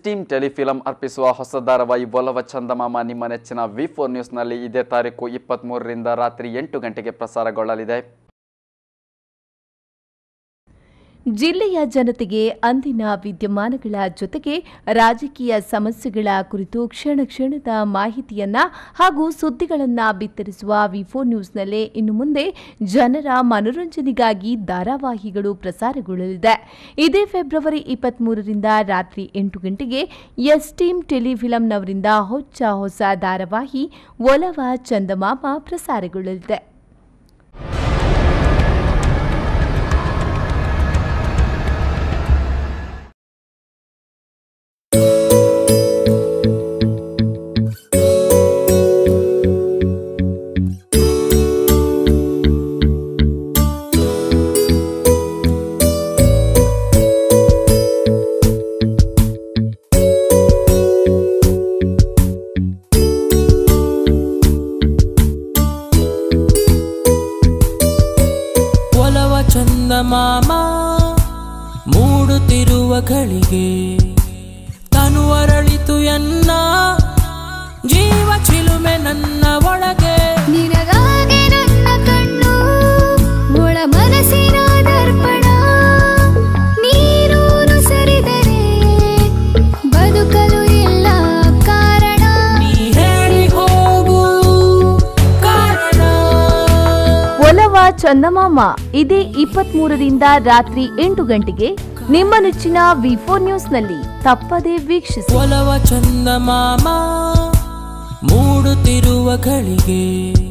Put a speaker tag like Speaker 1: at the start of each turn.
Speaker 1: team ಟೆಲಿಫಿಲಂ ಅರ್ಪಿಸುವ ಹೊಸ ಧಾರಾವಾಹಿ ಒಲವ ಚಂದಮಾಮ ನಿಮ್ಮ ನೆಚ್ಚಿನ ವಿ ಫೋರ್ ನ್ಯೂಸ್ನಲ್ಲಿ ಇದೇ ತಾರೀಕು ಇಪ್ಪತ್ತ್ಮೂರರಿಂದ ರಾತ್ರಿ ಎಂಟು ಗಂಟೆಗೆ ಪ್ರಸಾರಗೊಳ್ಳಲಿದೆ
Speaker 2: ಜಿಲ್ಲೆಯ ಜನತೆಗೆ ಅಂದಿನ ವಿದ್ಯಮಾನಗಳ ಜೊತೆಗೆ ರಾಜಕೀಯ ಸಮಸ್ಯೆಗಳ ಕುರಿತು ಕ್ಷಣ ಕ್ಷಣದ ಮಾಹಿತಿಯನ್ನ ಹಾಗೂ ಸುದ್ದಿಗಳನ್ನ ಬಿತ್ತರಿಸುವ ವಿಫೋ ನ್ಯೂಸ್ನಲ್ಲೇ ಇನ್ನು ಮುಂದೆ ಜನರ ಮನೋರಂಜನೆಗಾಗಿ ಧಾರಾವಾಹಿಗಳು ಪ್ರಸಾರಗೊಳ್ಳಲಿದೆ ಇದೇ ಫೆಬ್ರವರಿ ಇಪ್ಪತ್ಮೂರರಿಂದ ರಾತ್ರಿ ಎಂಟು ಗಂಟೆಗೆ ಎಸ್ ಟೀಮ್ ಟೆಲಿಫಿಲಂನವರಿಂದ ಹೊಚ್ಚ ಹೊಸ ಧಾರಾವಾಹಿ ಒಲವ ಚಂದಮಾಮ ಪ್ರಸಾರಗೊಳ್ಳಲಿದೆ
Speaker 3: ಒಲವ ಚಂದಮಾಮ ಮೂಡುತ್ತಿರುವ ಗಳಿಗೆ ತನು ಅರಳಿತು ಎನ್ನ ಜೀವ ಚಿಲುಮೆ ನನ್ನ ಒಳಗೆ
Speaker 4: ನಿನಗಾಗಿ ನನ್ನ ಕಣ್ಣು ಒಳ ಮನಸ್ಸಿನ ದರ್ಪಣ ನೀನು ಸರಿದರೆ ಬದುಕಲು ಇಲ್ಲ ಕಾರಣ
Speaker 3: ನೀ ಹೇಳಿ ಹೋಗು ಕಾರಣ
Speaker 2: ಒಲವ ಚಂದಮಾಮ ಇದೇ ಇಪ್ಪತ್ಮೂರರಿಂದ ರಾತ್ರಿ ಎಂಟು ಗಂಟೆಗೆ ನಿಮ್ಮ ನೆಚ್ಚಿನ ವಿಫೋ ನ್ಯೂಸ್ನಲ್ಲಿ ತಪ್ಪದೇ ವೀಕ್ಷಿಸಿ
Speaker 3: ಒಲವ ಚಂದಮಾಮ ಮೂಡುತ್ತಿರುವ ಗಳಿಗೆ